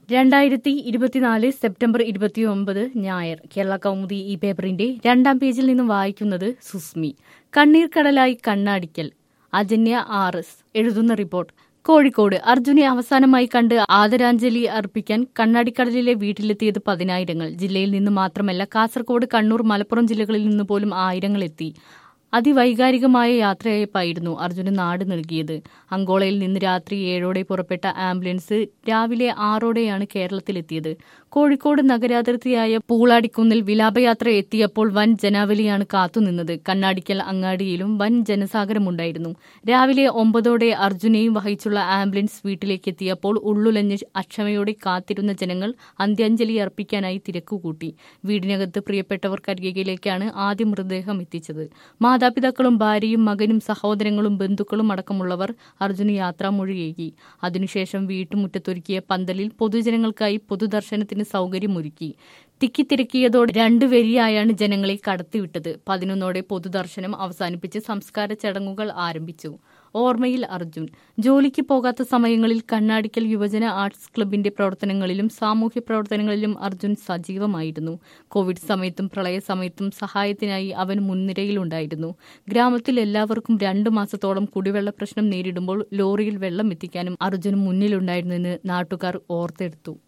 രണ്ടായിരത്തി ഇരുപത്തിനാല് സെപ്റ്റംബർ ഇരുപത്തിയൊമ്പത് ഞായർ കേരള കൗമുദി ഈ പേപ്പറിന്റെ രണ്ടാം പേജിൽ നിന്നും വായിക്കുന്നത് സുസ്മി കണ്ണീർ കടലായി കണ്ണാടിക്കൽ അജന്യ ആർ എസ് എഴുതുന്ന റിപ്പോർട്ട് കോഴിക്കോട് അർജുനെ അവസാനമായി കണ്ട് ആദരാഞ്ജലി അർപ്പിക്കാൻ കണ്ണാടിക്കടലിലെ വീട്ടിലെത്തിയത് പതിനായിരങ്ങൾ ജില്ലയിൽ നിന്ന് മാത്രമല്ല കാസർഗോഡ് കണ്ണൂർ മലപ്പുറം ജില്ലകളിൽ നിന്ന് പോലും ആയിരങ്ങൾ എത്തി അതിവൈകാരികമായ യാത്രയയപ്പായിരുന്നു അർജുന് നാട് നൽകിയത് അങ്കോളയിൽ നിന്ന് രാത്രി ഏഴോടെ പുറപ്പെട്ട ആംബുലൻസ് രാവിലെ ആറോടെയാണ് കേരളത്തിലെത്തിയത് കോഴിക്കോട് നഗരാതിർത്തിയായ പൂളാടിക്കുന്നിൽ വിലാപയാത്ര എത്തിയപ്പോൾ വൻ ജനാവലിയാണ് കാത്തുനിന്നത് കണ്ണാടിക്കൽ അങ്ങാടിയിലും വൻ ജനസാഗരമുണ്ടായിരുന്നു രാവിലെ ഒമ്പതോടെ അർജുനെയും വഹിച്ചുള്ള ആംബുലൻസ് വീട്ടിലേക്ക് എത്തിയപ്പോൾ ഉള്ളുലഞ്ഞ് അക്ഷമയോടെ കാത്തിരുന്ന ജനങ്ങൾ അന്ത്യാഞ്ജലി അർപ്പിക്കാനായി തിരക്കുകൂട്ടി വീടിനകത്ത് പ്രിയപ്പെട്ടവർക്കരികിലേക്കാണ് ആദ്യ മൃതദേഹം എത്തിച്ചത് മാതാപിതാക്കളും ഭാര്യയും മകനും സഹോദരങ്ങളും ബന്ധുക്കളും അടക്കമുള്ളവർ അർജുന് യാത്രാമൊഴിയേകി അതിനുശേഷം വീട്ടുമുറ്റത്തൊരുക്കിയ പന്തലിൽ പൊതുജനങ്ങൾക്കായി പൊതുദർശനത്തിന് സൗകര്യമൊരുക്കി തിക്കിത്തിരക്കിയതോടെ രണ്ടു വരിയായാണ് ജനങ്ങളെ കടത്തിവിട്ടത് പതിനൊന്നോടെ പൊതുദർശനം അവസാനിപ്പിച്ച് സംസ്കാര ചടങ്ങുകൾ ആരംഭിച്ചു ഓർമ്മയിൽ അർജുൻ ജോലിക്ക് പോകാത്ത സമയങ്ങളിൽ കണ്ണാടിക്കൽ യുവജന ആർട്സ് ക്ലബിന്റെ പ്രവർത്തനങ്ങളിലും സാമൂഹ്യ പ്രവർത്തനങ്ങളിലും അർജുൻ സജീവമായിരുന്നു കോവിഡ് സമയത്തും പ്രളയ സമയത്തും സഹായത്തിനായി അവൻ മുൻനിരയിലുണ്ടായിരുന്നു ഗ്രാമത്തിൽ എല്ലാവർക്കും രണ്ടു മാസത്തോളം കുടിവെള്ള പ്രശ്നം നേരിടുമ്പോൾ ലോറിയിൽ വെള്ളം എത്തിക്കാനും അർജുൻ മുന്നിലുണ്ടായിരുന്നെന്ന് നാട്ടുകാർ ഓർത്തെടുത്തു